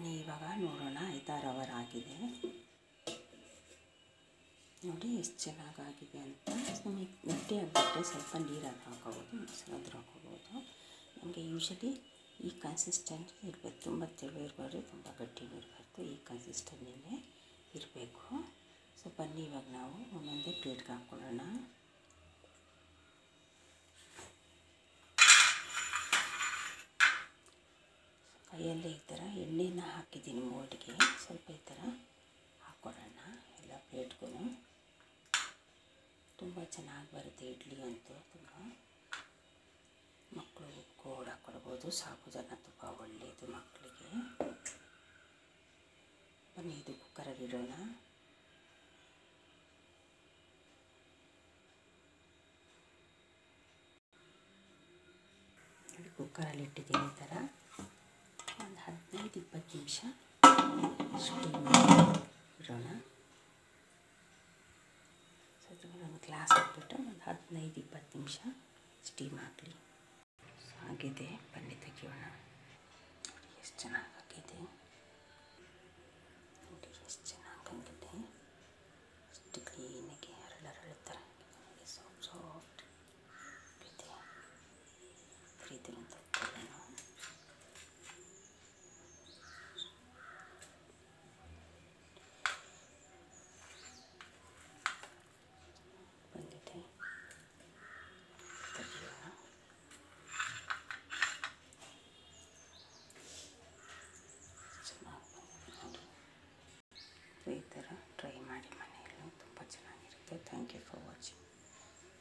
ಬನ್ನಿ ಇವಾಗ ನೋಡೋಣ ಐದಾರು ಅವರ್ ಆಗಿದೆ ನೋಡಿ ಎಷ್ಟು ಚೆನ್ನಾಗಾಗಿದೆ ಅಂತ ನಮಗೆ ಗಟ್ಟಿ ಆಗಿಬಿಟ್ರೆ ಸ್ವಲ್ಪ ನೀರಾದ್ರು ಹಾಕೋಬೋದು ಮೊಸರಾದ್ರೂ ಹಾಕೋಬೋದು ನಮಗೆ ಯೂಶಲಿ ಈ ಕನ್ಸಿಸ್ಟೆನ್ಸಿ ಇರಬೇಕು ತುಂಬ ತೆಳು ಇರಬಾರ್ದು ತುಂಬ ಗಟ್ಟಿನೂ ಇರಬಾರ್ದು ಈ ಕನ್ಸಿಸ್ಟೆನ್ಸಿನೇ ಇರಬೇಕು ಸೊ ಬನ್ನಿ ಇವಾಗ ನಾವು ಒಂದೊಂದೇ ಪ್ಲೇಟ್ಗೆ ಹಾಕ್ಕೊಳ್ಳೋಣ ಕೈಯಲ್ಲೇ ಈ ಥರ ಎಣ್ಣೆನ ಹಾಕಿದ್ದೀನಿ ಮೋಲ್ಡ್ಗೆ ಸ್ವಲ್ಪ ಈ ಥರ ಹಾಕ್ಕೊಳ್ಳೋಣ ಎಲ್ಲ ಪ್ಲೇಟ್ಗೂ ತುಂಬ ಚೆನ್ನಾಗಿ ಬರುತ್ತೆ ಇಡ್ಲಿ ಅಂತೂ ತುಂಬ ಮಕ್ಕಳು ಕೂಡ ಕೊಡ್ಬೋದು ಸಾಬುದಾನ ತುಪ್ಪ ಒಳ್ಳೆಯದು ಮಕ್ಕಳಿಗೆ ಬನ್ನಿ ಇದು ಕುಕ್ಕರಲ್ಲಿ ಇಡೋಣ ನೋಡಿ ಕುಕ್ಕರಲ್ಲಿ ಇಟ್ಟಿದ್ದೀನಿ ಈ ಥರ ಒಂದು ಹದಿನೈದು ಇಪ್ಪತ್ತು ನಿಮಿಷ ಸ್ಟೀಮ್ ಇಡೋಣ ಸೊ ಇದ್ರ ಒಂದು ಗ್ಲಾಸ್ ಹಾಕ್ಬಿಟ್ಟು ಒಂದು ಹದಿನೈದು ಇಪ್ಪತ್ತು ನಿಮಿಷ ಸ್ಟೀಮ್ ಹಾಕಲಿ ಸೊ ಆಗಿದೆ ಬನ್ನಿ ತೆಗಿಯೋಣ ನೋಡಿ ಎಷ್ಟು ಚೆನ್ನಾಗಿ ಆಗಿದೆ ನೋಡಿ ಎಷ್ಟು ಚೆನ್ನಾಗಿ ಆಗಿದೆ ಎಷ್ಟು ಕ್ಲೀನಾಗಿ ಹರಳರಳು ಥರ ಸಾಫ್ಟ್ ಸಾಫ್ಟ್ ಇದೆ ಫ್ರೀ ಅಂತ